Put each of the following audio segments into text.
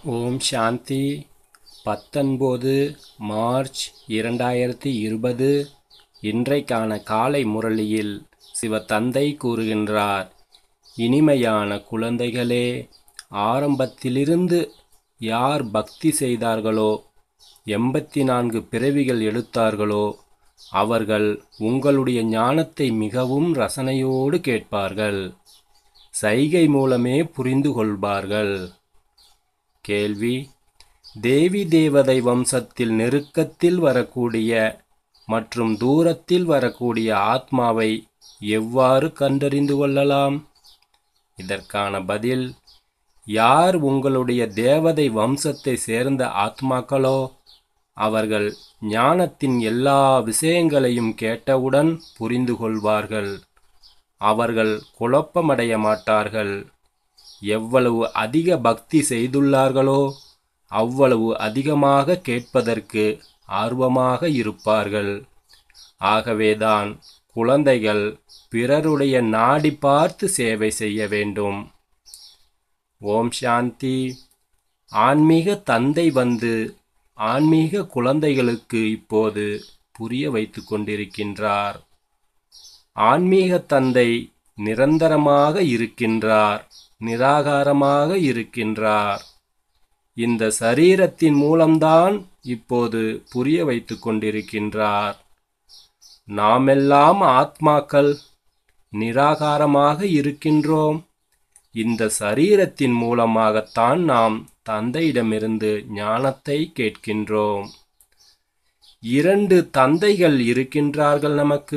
ஓம் சாந்தி பத்தொன்பது மார்ச் இரண்டாயிரத்தி இருபது இன்றைக்கான காலை முரளியில் சிவத்தந்தை கூறுகின்றார் இனிமையான குழந்தைகளே ஆரம்பத்திலிருந்து யார் பக்தி செய்தார்களோ எண்பத்தி நான்கு பிறவிகள் எடுத்தார்களோ அவர்கள் உங்களுடைய ஞானத்தை மிகவும் ரசனையோடு கேட்பார்கள் சைகை மூலமே புரிந்து கொள்வார்கள் கேள்வி தேவி தேவதை வம்சத்தில் நெருக்கத்தில் வரக்கூடிய மற்றும் தூரத்தில் வரக்கூடிய ஆத்மாவை எவ்வாறு கண்டறிந்து கொள்ளலாம் இதற்கான பதில் யார் உங்களுடைய தேவதை வம்சத்தை சேர்ந்த ஆத்மாக்களோ அவர்கள் ஞானத்தின் எல்லா விஷயங்களையும் கேட்டவுடன் புரிந்து கொள்வார்கள் அவர்கள் குழப்பமடைய மாட்டார்கள் எவ்வளவு அதிக பக்தி செய்துள்ளார்களோ அவ்வளவு அதிகமாக கேட்பதற்கு ஆர்வமாக இருப்பார்கள் ஆகவேதான் குழந்தைகள் பிறருடைய நாடி பார்த்து சேவை செய்ய வேண்டும் ஓம் சாந்தி ஆன்மீக தந்தை வந்து ஆன்மீக குழந்தைகளுக்கு இப்போது புரிய வைத்துக் கொண்டிருக்கின்றார் ஆன்மீக தந்தை நிரந்தரமாக இருக்கின்றார் நிராகாரமாக இருக்கின்றார் இந்த சரீரத்தின் மூலம்தான் இப்போது புரிய வைத்துக் கொண்டிருக்கின்றார் நாமெல்லாம் ஆத்மாக்கள் நிராகாரமாக இருக்கின்றோம் இந்த சரீரத்தின் மூலமாகத்தான் நாம் தந்தையிடமிருந்து ஞானத்தை கேட்கின்றோம் இரண்டு தந்தைகள் இருக்கின்றார்கள் நமக்கு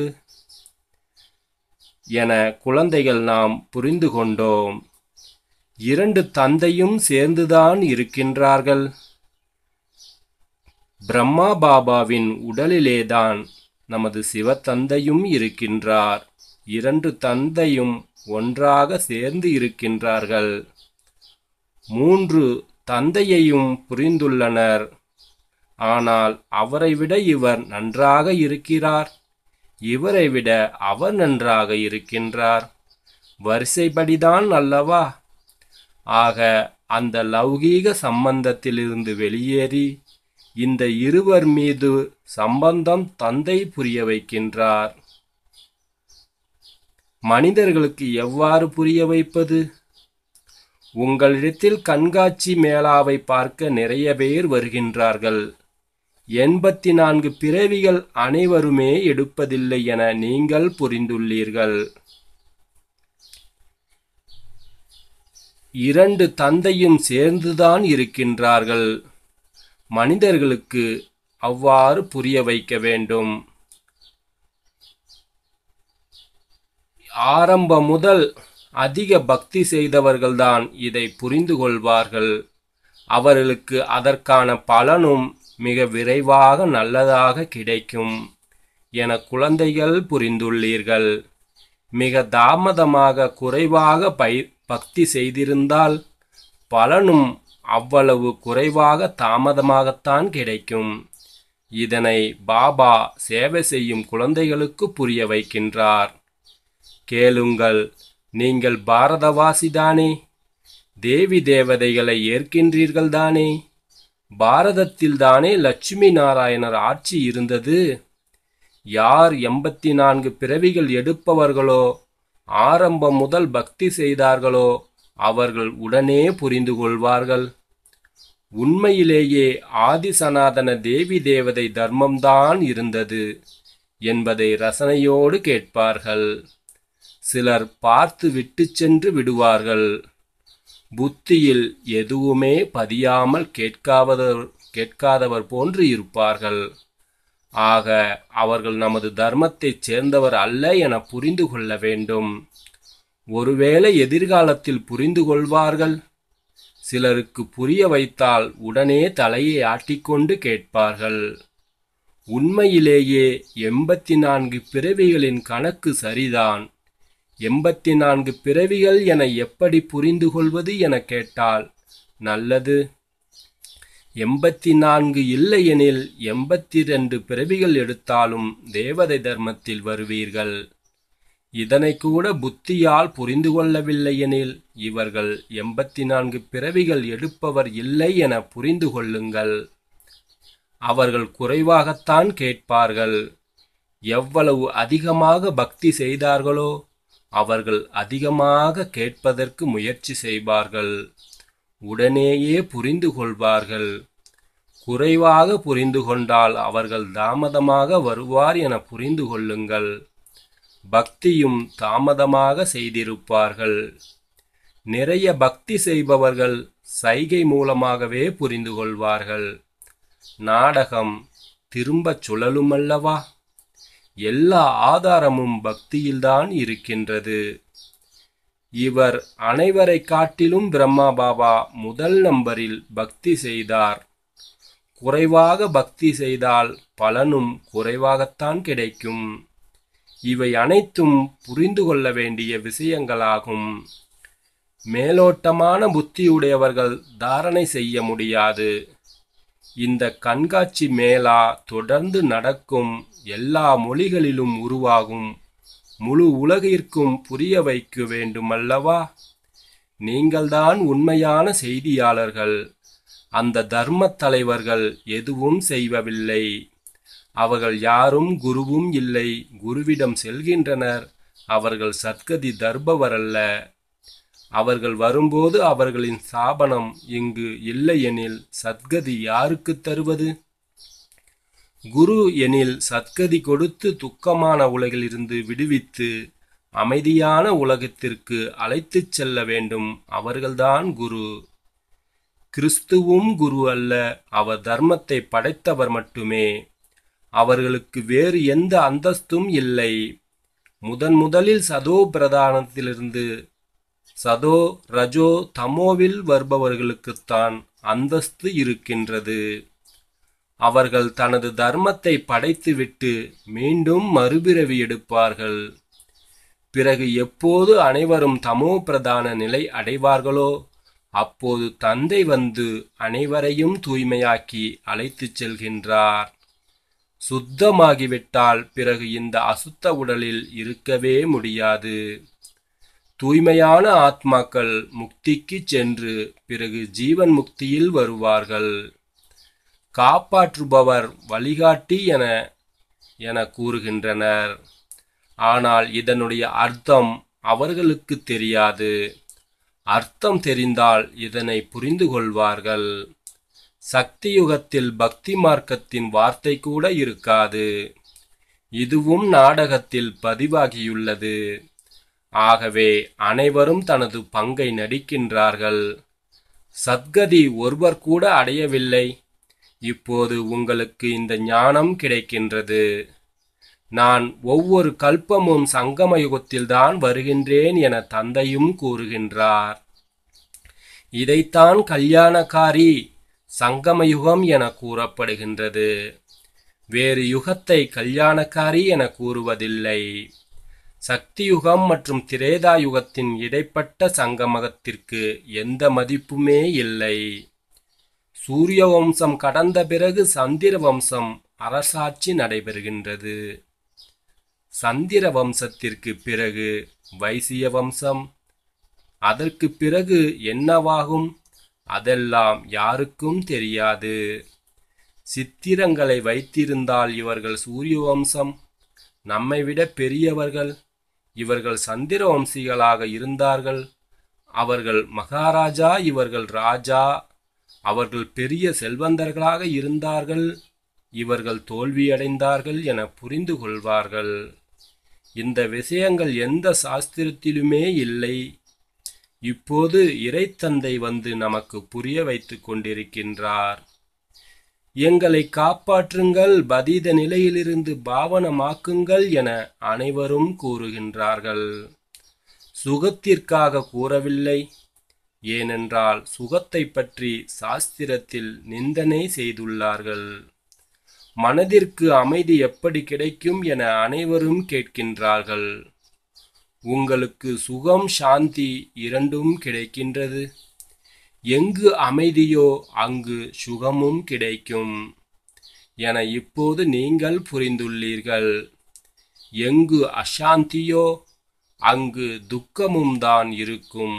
என குழந்தைகள் நாம் புரிந்து கொண்டோம் இரண்டு தந்தையும் சேர்ந்துதான் இருக்கின்றார்கள் பிரம்மா பாபாவின் உடலிலேதான் நமது சிவத்தந்தையும் இருக்கின்றார் இரண்டு தந்தையும் ஒன்றாக சேர்ந்து இருக்கின்றார்கள் மூன்று தந்தையையும் புரிந்துள்ளனர் ஆனால் அவரை விட இவர் நன்றாக இருக்கிறார் இவரை விட அவர் நன்றாக இருக்கின்றார் வரிசைப்படிதான் அல்லவா ஆக அந்த லௌகீக சம்பந்தத்திலிருந்து வெளியேறி இந்த இருவர் மீது சம்பந்தம் தந்தை புரிய வைக்கின்றார் மனிதர்களுக்கு எவ்வாறு புரிய வைப்பது உங்களிடத்தில் கண்காட்சி மேளாவை பார்க்க நிறைய பேர் வருகின்றார்கள் எண்பத்தி நான்கு பிறவிகள் அனைவருமே எடுப்பதில்லை என நீங்கள் புரிந்துள்ளீர்கள் இரண்டு தந்தையும் சேர்ந்துதான் இருக்கின்றார்கள் மனிதர்களுக்கு அவ்வாறு புரிய வைக்க வேண்டும் ஆரம்பம் முதல் அதிக பக்தி செய்தவர்கள்தான் இதை புரிந்து கொள்வார்கள் அவர்களுக்கு அதற்கான பலனும் மிக விரைவாக நல்லதாக கிடைக்கும் என குழந்தைகள் புரிந்துள்ளீர்கள் மிக தாமதமாக குறைவாக பை பக்தி செய்திருந்தால் பலனும் அவ்வளவு குறைவாக தாமதமாகத்தான் கிடைக்கும் இதனை பாபா சேவை செய்யும் குழந்தைகளுக்கு புரிய வைக்கின்றார் கேளுங்கள் நீங்கள் பாரதவாசிதானே தேவி தேவதைகளை ஏற்கின்றீர்கள் தானே பாரதத்தில் தானே லட்சுமி நாராயணர் ஆட்சி இருந்தது யார் எண்பத்தி நான்கு பிறவிகள் எடுப்பவர்களோ ஆரம்பம் முதல் பக்தி செய்தார்களோ அவர்கள் உடனே புரிந்து கொள்வார்கள் உண்மையிலேயே ஆதி சனாதன தேவி தேவதை தர்மம்தான் இருந்தது என்பதை ரசனையோடு கேட்பார்கள் சிலர் பார்த்து விட்டு சென்று விடுவார்கள் புத்தியில் எதுவுமே பதியாமல் கேட்காதவர் கேட்காதவர் போன்று இருப்பார்கள் ஆக அவர்கள் நமது தர்மத்தைச் சேர்ந்தவர் அல்ல என புரிந்து கொள்ள வேண்டும் ஒருவேளை எதிர்காலத்தில் புரிந்து கொள்வார்கள் சிலருக்கு புரிய வைத்தால் உடனே தலையை ஆட்டிக்கொண்டு கேட்பார்கள் உண்மையிலேயே எண்பத்தி நான்கு பிறவிகளின் கணக்கு சரிதான் எண்பத்தி நான்கு பிறவிகள் என எப்படி புரிந்து கொள்வது என கேட்டால் நல்லது எண்பத்தி நான்கு இல்லையெனில் எண்பத்தி ரெண்டு பிறவிகள் எடுத்தாலும் தேவதை தர்மத்தில் வருவீர்கள் இதனை கூட புத்தியால் புரிந்து கொள்ளவில்லை எனில் இவர்கள் எண்பத்தி நான்கு பிறவிகள் எடுப்பவர் இல்லை என புரிந்து கொள்ளுங்கள் அவர்கள் குறைவாகத்தான் கேட்பார்கள் எவ்வளவு அதிகமாக பக்தி செய்தார்களோ அவர்கள் அதிகமாக கேட்பதற்கு முயற்சி செய்வார்கள் உடனேயே புரிந்து கொள்வார்கள் குறைவாக புரிந்து கொண்டால் அவர்கள் தாமதமாக வருவார் என புரிந்து கொள்ளுங்கள் பக்தியும் தாமதமாக செய்திருப்பார்கள் நிறைய பக்தி செய்பவர்கள் சைகை மூலமாகவே புரிந்து கொள்வார்கள் நாடகம் திரும்பச் சுழலுமல்லவா எல்லா ஆதாரமும் பக்தியில்தான் இருக்கின்றது இவர் அனைவரை காட்டிலும் பிரம்மா பாபா முதல் நம்பரில் பக்தி செய்தார் குறைவாக பக்தி செய்தால் பலனும் குறைவாகத்தான் கிடைக்கும் இவை அனைத்தும் புரிந்து கொள்ள வேண்டிய விஷயங்களாகும் மேலோட்டமான புத்தியுடையவர்கள் தாரணை செய்ய முடியாது இந்த கண்காட்சி மேளா தொடர்ந்து நடக்கும் எல்லா மொழிகளிலும் உருவாகும் முழு உலகிற்கும் புரிய வைக்க வேண்டுமல்லவா நீங்கள்தான் உண்மையான செய்தியாளர்கள் அந்த தர்ம தலைவர்கள் எதுவும் செய்வதில்லை அவர்கள் யாரும் குருவும் இல்லை குருவிடம் செல்கின்றனர் அவர்கள் சத்கதி தர்பவரல்ல அவர்கள் வரும்போது அவர்களின் சாபனம் இங்கு இல்லையெனில் சத்கதி யாருக்கு தருவது குரு எனில் சத்கதி கொடுத்து துக்கமான உலகிலிருந்து விடுவித்து அமைதியான உலகத்திற்கு அழைத்துச் செல்ல வேண்டும் அவர்கள்தான் குரு கிறிஸ்துவும் குரு அல்ல அவர் தர்மத்தை படைத்தவர் மட்டுமே அவர்களுக்கு வேறு எந்த அந்தஸ்தும் இல்லை முதன் முதலில் சதோ பிரதானத்திலிருந்து சதோ ரஜோ தமோவில் வருபவர்களுக்குத்தான் அந்தஸ்து இருக்கின்றது அவர்கள் தனது தர்மத்தை படைத்துவிட்டு மீண்டும் மறுபிறவி எடுப்பார்கள் பிறகு எப்போது அனைவரும் தமோ பிரதான நிலை அடைவார்களோ அப்போது தந்தை வந்து அனைவரையும் தூய்மையாக்கி அழைத்துச் செல்கின்றார் சுத்தமாகிவிட்டால் பிறகு இந்த அசுத்த உடலில் இருக்கவே முடியாது தூய்மையான ஆத்மாக்கள் முக்திக்கு சென்று பிறகு ஜீவன் முக்தியில் வருவார்கள் காப்பாற்றுபவர் வழிகாட்டி என என கூறுகின்றனர் ஆனால் இதனுடைய அர்த்தம் அவர்களுக்கு தெரியாது அர்த்தம் தெரிந்தால் இதனை புரிந்து கொள்வார்கள் சக்தி யுகத்தில் பக்தி மார்க்கத்தின் வார்த்தை கூட இருக்காது இதுவும் நாடகத்தில் பதிவாகியுள்ளது ஆகவே அனைவரும் தனது பங்கை நடிக்கின்றார்கள் சத்கதி ஒருவர் கூட அடையவில்லை இப்போது உங்களுக்கு இந்த ஞானம் கிடைக்கின்றது நான் ஒவ்வொரு கல்பமும் சங்கம யுகத்தில்தான் வருகின்றேன் என தந்தையும் கூறுகின்றார் இதைத்தான் கல்யாணக்காரி சங்கமயுகம் என கூறப்படுகின்றது வேறு யுகத்தை கல்யாணக்காரி என கூறுவதில்லை சக்தியுகம் மற்றும் திரேதா யுகத்தின் இடைப்பட்ட சங்கமகத்திற்கு எந்த மதிப்புமே இல்லை சூரிய வம்சம் கடந்த பிறகு சந்திர வம்சம் அரசாட்சி நடைபெறுகின்றது சந்திர வம்சத்திற்கு பிறகு வைசிய வம்சம் அதற்கு பிறகு என்னவாகும் அதெல்லாம் யாருக்கும் தெரியாது சித்திரங்களை வைத்திருந்தால் இவர்கள் சூரிய வம்சம் நம்மை விட பெரியவர்கள் இவர்கள் சந்திர வம்சிகளாக இருந்தார்கள் அவர்கள் மகாராஜா இவர்கள் ராஜா அவர்கள் பெரிய செல்வந்தர்களாக இருந்தார்கள் இவர்கள் தோல்வியடைந்தார்கள் என புரிந்து கொள்வார்கள் இந்த விஷயங்கள் எந்த சாஸ்திரத்திலுமே இல்லை இப்போது இறைத்தந்தை வந்து நமக்கு புரிய வைத்துக் கொண்டிருக்கின்றார் எங்களை காப்பாற்றுங்கள் பதீத நிலையிலிருந்து பாவனமாக்குங்கள் என அனைவரும் கூறுகின்றார்கள் சுகத்திற்காக கூறவில்லை ஏனென்றால் சுகத்தை பற்றி சாஸ்திரத்தில் நிந்தனை செய்துள்ளார்கள் மனதிற்கு அமைதி எப்படி கிடைக்கும் என அனைவரும் கேட்கின்றார்கள் உங்களுக்கு சுகம் சாந்தி இரண்டும் கிடைக்கின்றது எங்கு அமைதியோ அங்கு சுகமும் கிடைக்கும் என இப்போது நீங்கள் புரிந்துள்ளீர்கள் எங்கு அசாந்தியோ அங்கு துக்கமும் தான் இருக்கும்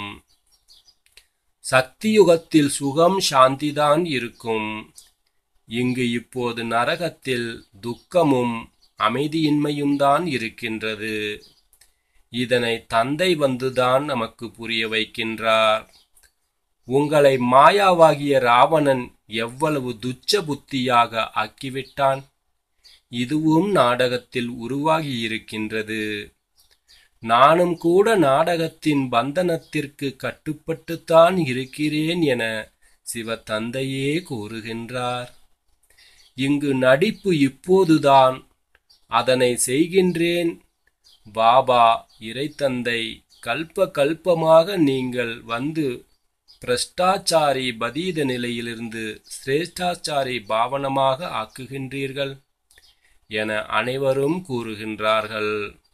சக்தியுகத்தில் சுகம் சாந்திதான் இருக்கும் இங்கு இப்போது நரகத்தில் துக்கமும் அமைதியின்மையும் தான் இருக்கின்றது இதனை தந்தை வந்துதான் நமக்கு புரிய வைக்கின்றார் உங்களை மாயாவாகிய ராவணன் எவ்வளவு துச்ச புத்தியாக ஆக்கிவிட்டான் இதுவும் நாடகத்தில் உருவாகி இருக்கின்றது நானும் கூட நாடகத்தின் பந்தனத்திற்கு கட்டுப்பட்டுத்தான் இருக்கிறேன் என சிவ தந்தையே கூறுகின்றார் இங்கு நடிப்பு இப்போதுதான் அதனை செய்கின்றேன் பாபா இறைத்தந்தை கல்ப கல்பமாக நீங்கள் வந்து பிரஷ்டாச்சாரி பதீத நிலையிலிருந்து சிரேஷ்டாச்சாரி பாவனமாக ஆக்குகின்றீர்கள் என அனைவரும் கூறுகின்றார்கள்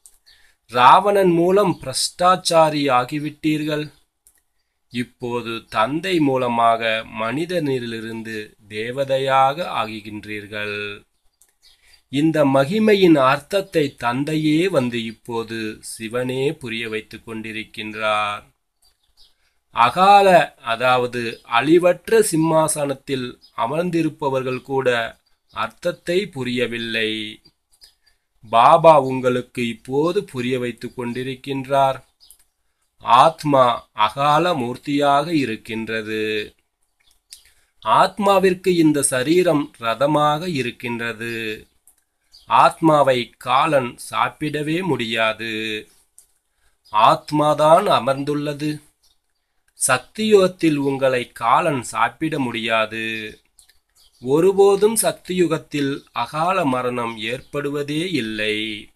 ராவணன் மூலம் பிரஷ்டாச்சாரி ஆகிவிட்டீர்கள் இப்போது தந்தை மூலமாக மனிதனிலிருந்து தேவதையாக ஆகின்றீர்கள் இந்த மகிமையின் அர்த்தத்தை தந்தையே வந்து இப்போது சிவனே புரிய வைத்துக் கொண்டிருக்கின்றார் அகால அதாவது அழிவற்ற சிம்மாசனத்தில் அமர்ந்திருப்பவர்கள் கூட அர்த்தத்தை புரியவில்லை பாபா உங்களுக்கு இப்போது புரிய வைத்துக் கொண்டிருக்கின்றார் ஆத்மா அகால மூர்த்தியாக இருக்கின்றது ஆத்மாவிற்கு இந்த சரீரம் ரதமாக இருக்கின்றது ஆத்மாவை காலன் சாப்பிடவே முடியாது ஆத்மாதான் அமர்ந்துள்ளது சக்தியுகத்தில் உங்களை காலன் சாப்பிட முடியாது ஒருபோதும் சக்தியுகத்தில் அகால மரணம் ஏற்படுவதே இல்லை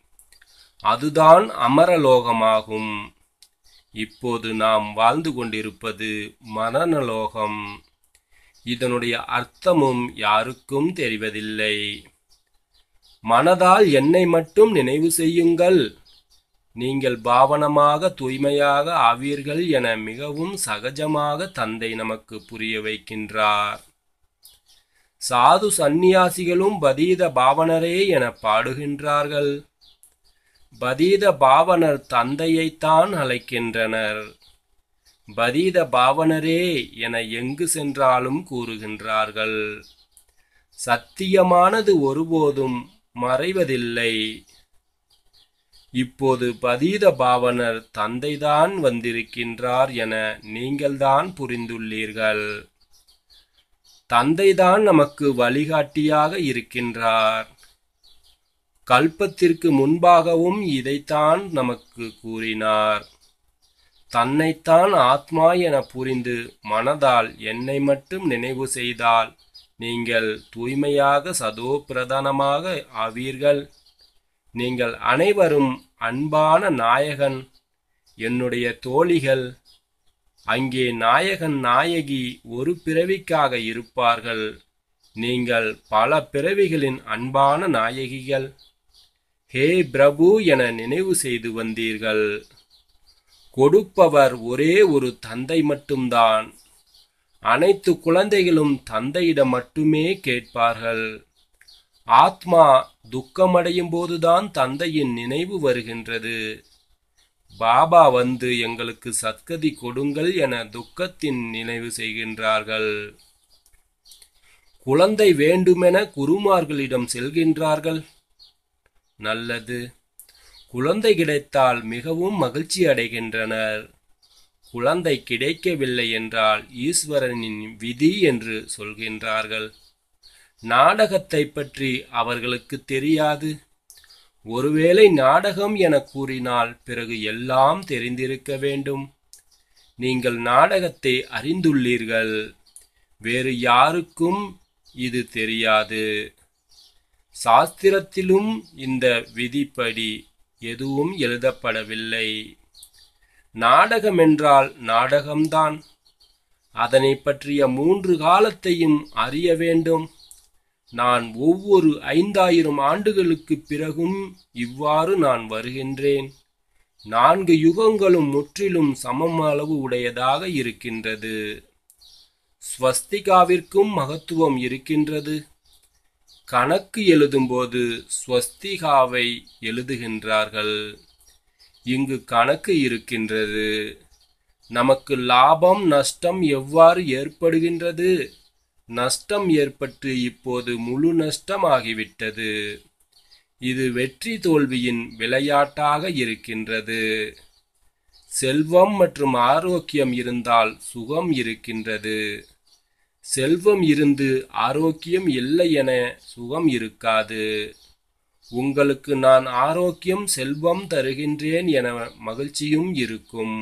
அதுதான் அமரலோகமாகும் இப்போது நாம் வாழ்ந்து கொண்டிருப்பது மரணலோகம் இதனுடைய அர்த்தமும் யாருக்கும் தெரிவதில்லை மனதால் என்னை மட்டும் நினைவு செய்யுங்கள் நீங்கள் பாவனமாக தூய்மையாக ஆவீர்கள் என மிகவும் சகஜமாக தந்தை நமக்கு புரிய வைக்கின்றார் சாது சந்நியாசிகளும் பதீத பாவனரே என பாடுகின்றார்கள் பதீத பாவனர் தந்தையைத்தான் அழைக்கின்றனர் பதீத பாவனரே என எங்கு சென்றாலும் கூறுகின்றார்கள் சத்தியமானது ஒருபோதும் மறைவதில்லை இப்போது பதீத பாவனர் தந்தைதான் வந்திருக்கின்றார் என நீங்கள்தான் புரிந்துள்ளீர்கள் தந்தைதான் நமக்கு வழிகாட்டியாக இருக்கின்றார் கல்பத்திற்கு முன்பாகவும் இதைத்தான் நமக்கு கூறினார் தன்னைத்தான் ஆத்மா என புரிந்து மனதால் என்னை மட்டும் நினைவு செய்தால் நீங்கள் தூய்மையாக சதோ பிரதானமாக ஆவீர்கள் நீங்கள் அனைவரும் அன்பான நாயகன் என்னுடைய தோழிகள் அங்கே நாயகன் நாயகி ஒரு பிறவிக்காக இருப்பார்கள் நீங்கள் பல பிறவிகளின் அன்பான நாயகிகள் ஹே பிரபு என நினைவு செய்து வந்தீர்கள் கொடுப்பவர் ஒரே ஒரு தந்தை மட்டும்தான் அனைத்து குழந்தைகளும் தந்தையிடம் மட்டுமே கேட்பார்கள் ஆத்மா துக்கமடையும் போதுதான் தந்தையின் நினைவு வருகின்றது பாபா வந்து எங்களுக்கு சத்கதி கொடுங்கள் என துக்கத்தின் நினைவு செய்கின்றார்கள் குழந்தை வேண்டுமென குருமார்களிடம் செல்கின்றார்கள் நல்லது குழந்தை கிடைத்தால் மிகவும் மகிழ்ச்சி அடைகின்றனர் குழந்தை கிடைக்கவில்லை என்றால் ஈஸ்வரனின் விதி என்று சொல்கின்றார்கள் நாடகத்தை பற்றி அவர்களுக்கு தெரியாது ஒருவேளை நாடகம் என கூறினால் பிறகு எல்லாம் தெரிந்திருக்க வேண்டும் நீங்கள் நாடகத்தை அறிந்துள்ளீர்கள் வேறு யாருக்கும் இது தெரியாது சாஸ்திரத்திலும் இந்த விதிப்படி எதுவும் எழுதப்படவில்லை நாடகம் என்றால் நாடகம்தான் அதனை பற்றிய மூன்று காலத்தையும் அறிய வேண்டும் நான் ஒவ்வொரு ஐந்தாயிரம் ஆண்டுகளுக்குப் பிறகும் இவ்வாறு நான் வருகின்றேன் நான்கு யுகங்களும் முற்றிலும் சமம் அளவு உடையதாக இருக்கின்றது ஸ்வஸ்திகாவிற்கும் மகத்துவம் இருக்கின்றது கணக்கு எழுதும்போது ஸ்வஸ்திகாவை எழுதுகின்றார்கள் இங்கு கணக்கு இருக்கின்றது நமக்கு லாபம் நஷ்டம் எவ்வாறு ஏற்படுகின்றது நஷ்டம் ஏற்பட்டு இப்போது முழு நஷ்டமாகிவிட்டது இது வெற்றி தோல்வியின் விளையாட்டாக இருக்கின்றது செல்வம் மற்றும் ஆரோக்கியம் இருந்தால் சுகம் இருக்கின்றது செல்வம் இருந்து ஆரோக்கியம் இல்லை என சுகம் இருக்காது உங்களுக்கு நான் ஆரோக்கியம் செல்வம் தருகின்றேன் என மகிழ்ச்சியும் இருக்கும்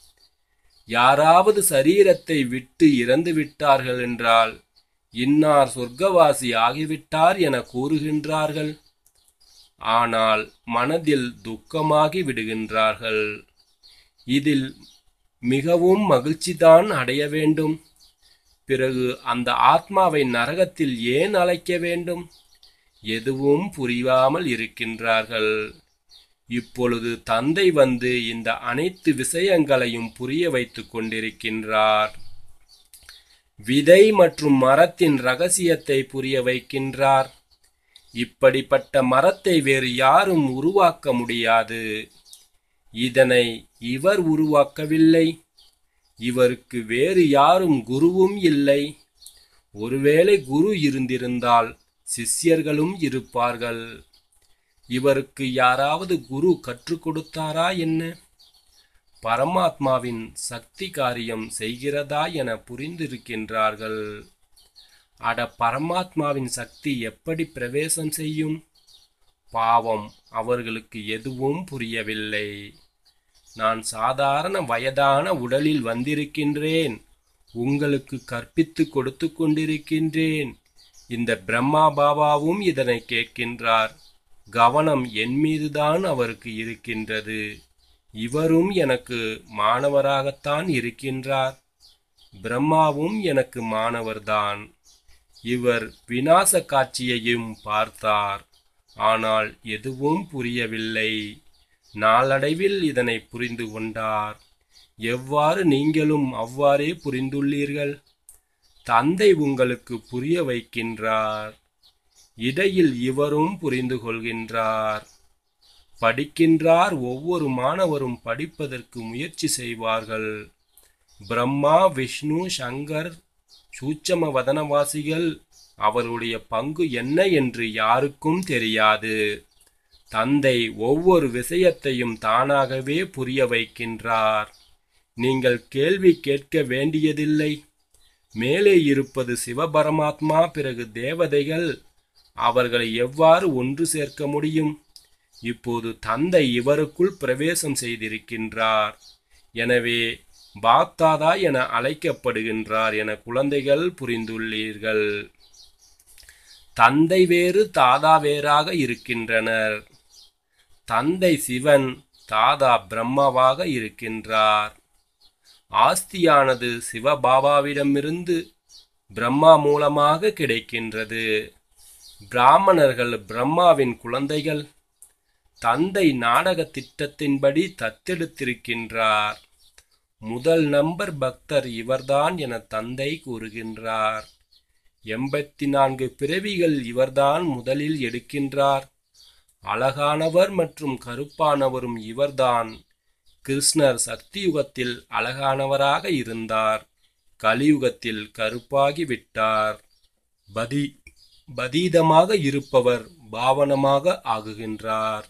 யாராவது சரீரத்தை விட்டு இறந்து விட்டார்கள் என்றால் இன்னார் சொர்க்கவாசி ஆகிவிட்டார் என கூறுகின்றார்கள் ஆனால் மனதில் துக்கமாகி விடுகின்றார்கள் இதில் மிகவும் மகிழ்ச்சிதான் அடைய வேண்டும் பிறகு அந்த ஆத்மாவை நரகத்தில் ஏன் அழைக்க வேண்டும் எதுவும் புரியாமல் இருக்கின்றார்கள் இப்பொழுது தந்தை வந்து இந்த அனைத்து விஷயங்களையும் புரிய வைத்துக் கொண்டிருக்கின்றார் விதை மற்றும் மரத்தின் ரகசியத்தை புரிய வைக்கின்றார் இப்படிப்பட்ட மரத்தை வேறு யாரும் உருவாக்க முடியாது இதனை இவர் உருவாக்கவில்லை இவருக்கு வேறு யாரும் குருவும் இல்லை ஒருவேளை குரு இருந்திருந்தால் சிஷ்யர்களும் இருப்பார்கள் இவருக்கு யாராவது குரு கற்றுக் கொடுத்தாரா என்ன பரமாத்மாவின் சக்தி காரியம் செய்கிறதா என புரிந்திருக்கின்றார்கள் அட பரமாத்மாவின் சக்தி எப்படி பிரவேசம் செய்யும் பாவம் அவர்களுக்கு எதுவும் புரியவில்லை நான் சாதாரண வயதான உடலில் வந்திருக்கின்றேன் உங்களுக்கு கற்பித்து கொடுத்து கொண்டிருக்கின்றேன் இந்த பிரம்மா பாபாவும் இதனை கேட்கின்றார் கவனம் என் மீதுதான் அவருக்கு இருக்கின்றது இவரும் எனக்கு மாணவராகத்தான் இருக்கின்றார் பிரம்மாவும் எனக்கு மாணவர்தான் இவர் விநாச காட்சியையும் பார்த்தார் ஆனால் எதுவும் புரியவில்லை நாளடைவில் இதனை புரிந்து கொண்டார் எவ்வாறு நீங்களும் அவ்வாறே புரிந்துள்ளீர்கள் தந்தை உங்களுக்கு புரிய வைக்கின்றார் இடையில் இவரும் புரிந்து கொள்கின்றார் படிக்கின்றார் ஒவ்வொரு மாணவரும் படிப்பதற்கு முயற்சி செய்வார்கள் பிரம்மா விஷ்ணு சங்கர் சூட்சம வதனவாசிகள் அவருடைய பங்கு என்ன என்று யாருக்கும் தெரியாது தந்தை ஒவ்வொரு விஷயத்தையும் தானாகவே புரிய வைக்கின்றார் நீங்கள் கேள்வி கேட்க வேண்டியதில்லை மேலே இருப்பது சிவபரமாத்மா பிறகு தேவதைகள் அவர்களை எவ்வாறு ஒன்று சேர்க்க முடியும் இப்போது தந்தை இவருக்குள் பிரவேசம் செய்திருக்கின்றார் எனவே பாக்தாதா என அழைக்கப்படுகின்றார் என குழந்தைகள் புரிந்துள்ளீர்கள் தந்தை வேறு தாதா வேறாக இருக்கின்றனர் தந்தை சிவன் தாதா பிரம்மாவாக இருக்கின்றார் ஆஸ்தியானது சிவபாபாவிடமிருந்து பிரம்மா மூலமாக கிடைக்கின்றது பிராமணர்கள் பிரம்மாவின் குழந்தைகள் தந்தை நாடக திட்டத்தின்படி தத்தெடுத்திருக்கின்றார் முதல் நம்பர் பக்தர் இவர்தான் என தந்தை கூறுகின்றார் எண்பத்தி நான்கு பிறவிகள் இவர்தான் முதலில் எடுக்கின்றார் அழகானவர் மற்றும் கருப்பானவரும் இவர்தான் கிருஷ்ணர் சக்தி யுகத்தில் அழகானவராக இருந்தார் கலியுகத்தில் கருப்பாகி விட்டார் பதி பதீதமாக இருப்பவர் பாவனமாக ஆகுகின்றார்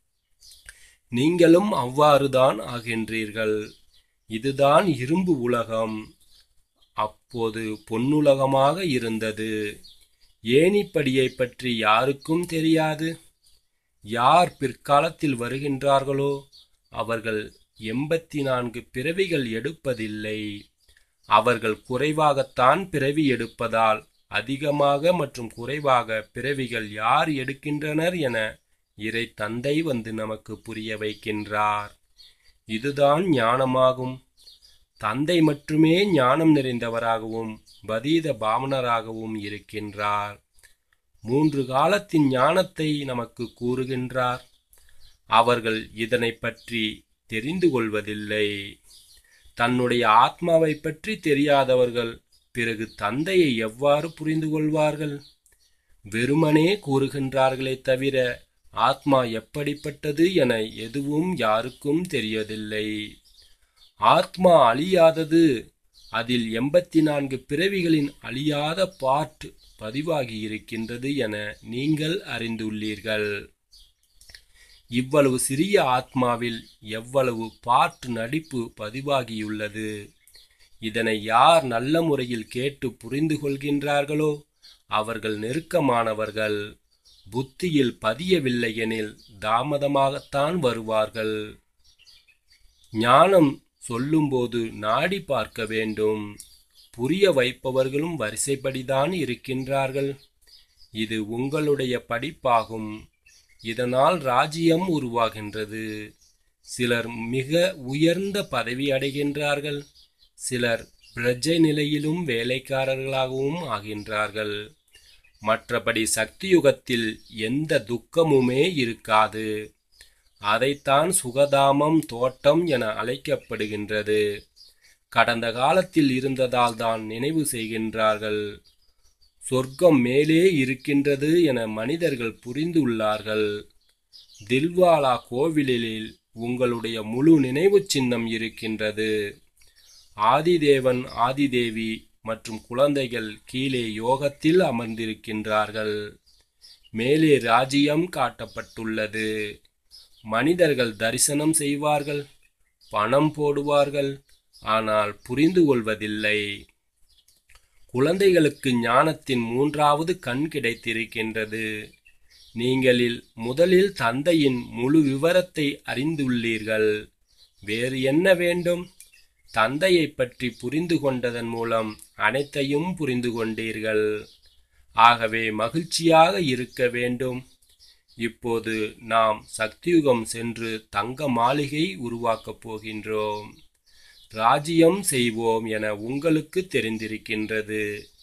நீங்களும் அவ்வாறுதான் ஆகின்றீர்கள் இதுதான் இரும்பு உலகம் அப்போது பொன்னுலகமாக இருந்தது ஏணிப்படியை பற்றி யாருக்கும் தெரியாது யார் பிற்காலத்தில் வருகின்றார்களோ அவர்கள் எண்பத்தி நான்கு பிறவிகள் எடுப்பதில்லை அவர்கள் குறைவாகத்தான் பிறவி எடுப்பதால் அதிகமாக மற்றும் குறைவாக பிறவிகள் யார் எடுக்கின்றனர் என இறை தந்தை வந்து நமக்கு புரிய வைக்கின்றார் இதுதான் ஞானமாகும் தந்தை மட்டுமே ஞானம் நிறைந்தவராகவும் பதீத பாவனராகவும் இருக்கின்றார் மூன்று காலத்தின் ஞானத்தை நமக்கு கூறுகின்றார் அவர்கள் இதனை பற்றி தெரிந்து கொள்வதில்லை தன்னுடைய ஆத்மாவை பற்றி தெரியாதவர்கள் பிறகு தந்தையை எவ்வாறு புரிந்து கொள்வார்கள் வெறுமனே கூறுகின்றார்களே தவிர ஆத்மா எப்படிப்பட்டது என எதுவும் யாருக்கும் தெரியதில்லை ஆத்மா அழியாதது அதில் எண்பத்தி நான்கு பிறவிகளின் அழியாத பாட் பதிவாகி இருக்கின்றது என நீங்கள் அறிந்துள்ளீர்கள் இவ்வளவு சிறிய ஆத்மாவில் எவ்வளவு பாட்டு நடிப்பு பதிவாகியுள்ளது இதனை யார் நல்ல முறையில் கேட்டு புரிந்து கொள்கின்றார்களோ அவர்கள் நெருக்கமானவர்கள் புத்தியில் பதியவில்லை எனில் தாமதமாகத்தான் வருவார்கள் ஞானம் சொல்லும்போது நாடி பார்க்க வேண்டும் புரிய வைப்பவர்களும் வரிசைப்படிதான் இருக்கின்றார்கள் இது உங்களுடைய படிப்பாகும் இதனால் ராஜ்யம் உருவாகின்றது சிலர் மிக உயர்ந்த பதவி அடைகின்றார்கள் சிலர் பிரஜை நிலையிலும் வேலைக்காரர்களாகவும் ஆகின்றார்கள் மற்றபடி சக்தி யுகத்தில் எந்த துக்கமுமே இருக்காது அதைத்தான் சுகதாமம் தோட்டம் என அழைக்கப்படுகின்றது கடந்த காலத்தில் இருந்ததால் தான் நினைவு செய்கின்றார்கள் சொர்க்கம் மேலே இருக்கின்றது என மனிதர்கள் புரிந்துள்ளார்கள் தில்வாலா கோவிலில் உங்களுடைய முழு நினைவு சின்னம் இருக்கின்றது ஆதிதேவன் ஆதிதேவி மற்றும் குழந்தைகள் கீழே யோகத்தில் அமர்ந்திருக்கின்றார்கள் மேலே ராஜ்யம் காட்டப்பட்டுள்ளது மனிதர்கள் தரிசனம் செய்வார்கள் பணம் போடுவார்கள் ஆனால் புரிந்து கொள்வதில்லை குழந்தைகளுக்கு ஞானத்தின் மூன்றாவது கண் கிடைத்திருக்கின்றது நீங்களில் முதலில் தந்தையின் முழு விவரத்தை அறிந்துள்ளீர்கள் வேறு என்ன வேண்டும் தந்தையை பற்றி புரிந்து கொண்டதன் மூலம் அனைத்தையும் புரிந்து கொண்டீர்கள் ஆகவே மகிழ்ச்சியாக இருக்க வேண்டும் இப்போது நாம் சக்தியுகம் சென்று தங்க மாளிகை உருவாக்கப் போகின்றோம் ராஜ்யம் செய்வோம் என உங்களுக்கு தெரிந்திருக்கின்றது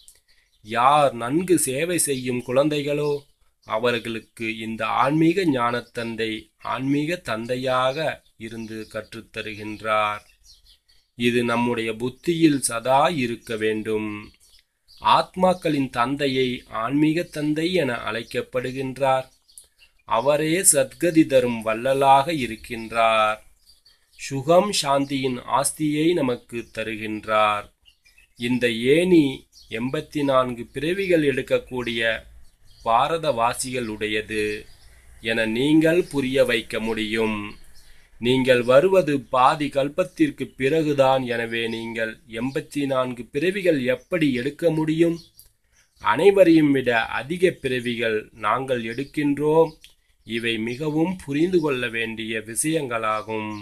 யார் நன்கு சேவை செய்யும் குழந்தைகளோ அவர்களுக்கு இந்த ஆன்மீக ஞானத்தந்தை ஆன்மீக தந்தையாக இருந்து கற்றுத்தருகின்றார் இது நம்முடைய புத்தியில் சதா இருக்க வேண்டும் ஆத்மாக்களின் தந்தையை ஆன்மீக தந்தை என அழைக்கப்படுகின்றார் அவரே சத்கதி தரும் வள்ளலாக இருக்கின்றார் சுகம் சாந்தியின் ஆஸ்தியை நமக்கு தருகின்றார் இந்த ஏணி எண்பத்தி நான்கு பிறவிகள் எடுக்கக்கூடிய பாரதவாசிகளுடையது என நீங்கள் புரிய வைக்க முடியும் நீங்கள் வருவது பாதி கல்பத்திற்கு பிறகுதான் எனவே நீங்கள் எண்பத்தி நான்கு பிறவிகள் எப்படி எடுக்க முடியும் அனைவரையும் விட அதிக பிறவிகள் நாங்கள் எடுக்கின்றோம் இவை மிகவும் புரிந்து கொள்ள வேண்டிய விஷயங்களாகும்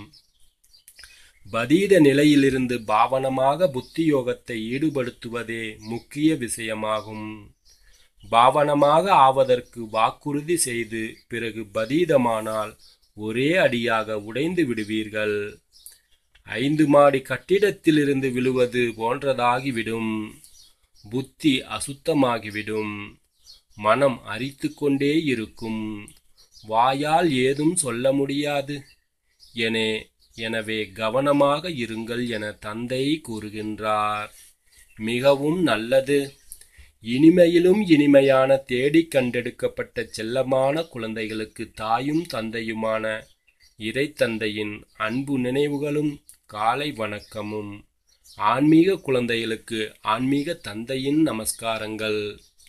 பதீத நிலையிலிருந்து பாவனமாக புத்தி யோகத்தை ஈடுபடுத்துவதே முக்கிய விஷயமாகும் பாவனமாக ஆவதற்கு வாக்குறுதி செய்து பிறகு பதீதமானால் ஒரே அடியாக உடைந்து விடுவீர்கள் ஐந்து மாடி கட்டிடத்திலிருந்து விழுவது போன்றதாகிவிடும் புத்தி அசுத்தமாகிவிடும் மனம் அரித்து கொண்டே இருக்கும் வாயால் ஏதும் சொல்ல முடியாது எனே எனவே கவனமாக இருங்கள் என தந்தை கூறுகின்றார் மிகவும் நல்லது இனிமையிலும் இனிமையான தேடிக் கண்டெடுக்கப்பட்ட செல்லமான குழந்தைகளுக்கு தாயும் தந்தையுமான இறைத்தந்தையின் அன்பு நினைவுகளும் காலை வணக்கமும் ஆன்மீக குழந்தைகளுக்கு ஆன்மீக தந்தையின் நமஸ்காரங்கள்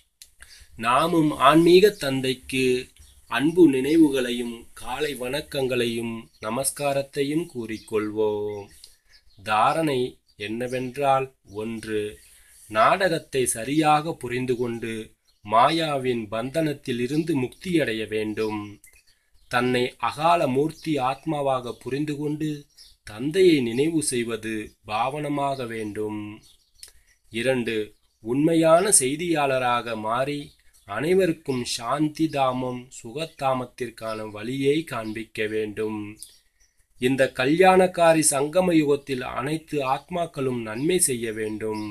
நாமும் ஆன்மீக தந்தைக்கு அன்பு நினைவுகளையும் காலை வணக்கங்களையும் நமஸ்காரத்தையும் கூறிக்கொள்வோம் தாரணை என்னவென்றால் ஒன்று நாடகத்தை சரியாக புரிந்து கொண்டு மாயாவின் பந்தனத்திலிருந்து முக்தியடைய வேண்டும் தன்னை அகால மூர்த்தி ஆத்மாவாக புரிந்து கொண்டு தந்தையை நினைவு செய்வது பாவனமாக வேண்டும் இரண்டு உண்மையான செய்தியாளராக மாறி அனைவருக்கும் சாந்தி தாமம் சுகத்தாமத்திற்கான வழியை காண்பிக்க வேண்டும் இந்த கல்யாணக்காரி சங்கம யுகத்தில் அனைத்து ஆத்மாக்களும் நன்மை செய்ய வேண்டும்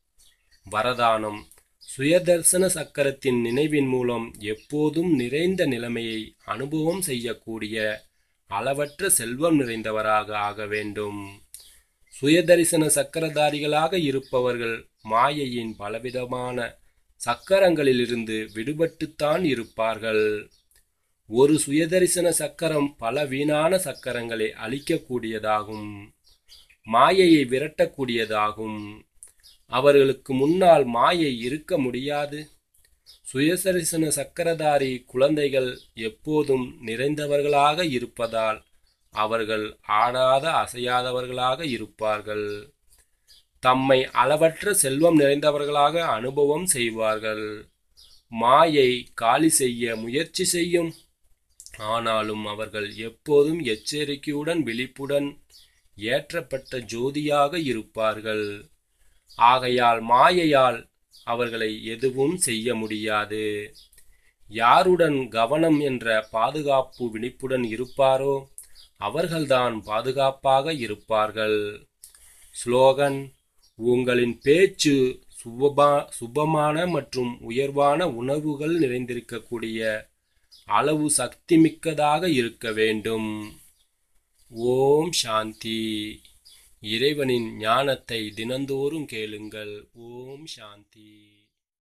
வரதானம் சுயதர்சன சக்கரத்தின் நினைவின் மூலம் எப்போதும் நிறைந்த நிலைமையை அனுபவம் செய்யக்கூடிய அளவற்ற செல்வம் நிறைந்தவராக ஆக வேண்டும் சுயதரிசன சக்கரதாரிகளாக இருப்பவர்கள் மாயையின் பலவிதமான சக்கரங்களிலிருந்து விடுபட்டுத்தான் இருப்பார்கள் ஒரு சுயதரிசன சக்கரம் பல வீணான சக்கரங்களை அழிக்கக்கூடியதாகும் மாயையை விரட்டக்கூடியதாகும் அவர்களுக்கு முன்னால் மாயை இருக்க முடியாது சுயசரிசன சக்கரதாரி குழந்தைகள் எப்போதும் நிறைந்தவர்களாக இருப்பதால் அவர்கள் ஆடாத அசையாதவர்களாக இருப்பார்கள் தம்மை அளவற்ற செல்வம் நிறைந்தவர்களாக அனுபவம் செய்வார்கள் மாயை காலி செய்ய முயற்சி செய்யும் ஆனாலும் அவர்கள் எப்போதும் எச்சரிக்கையுடன் விழிப்புடன் ஏற்றப்பட்ட ஜோதியாக இருப்பார்கள் ஆகையால் மாயையால் அவர்களை எதுவும் செய்ய முடியாது யாருடன் கவனம் என்ற பாதுகாப்பு விழிப்புடன் இருப்பாரோ அவர்கள்தான் பாதுகாப்பாக இருப்பார்கள் ஸ்லோகன் உங்களின் பேச்சு சுபமா சுபமான மற்றும் உயர்வான உணர்வுகள் நிறைந்திருக்கக்கூடிய அளவு சக்திமிக்கதாக இருக்க வேண்டும் ஓம் சாந்தி இறைவனின் ஞானத்தை தினந்தோறும் கேளுங்கள் ஓம் சாந்தி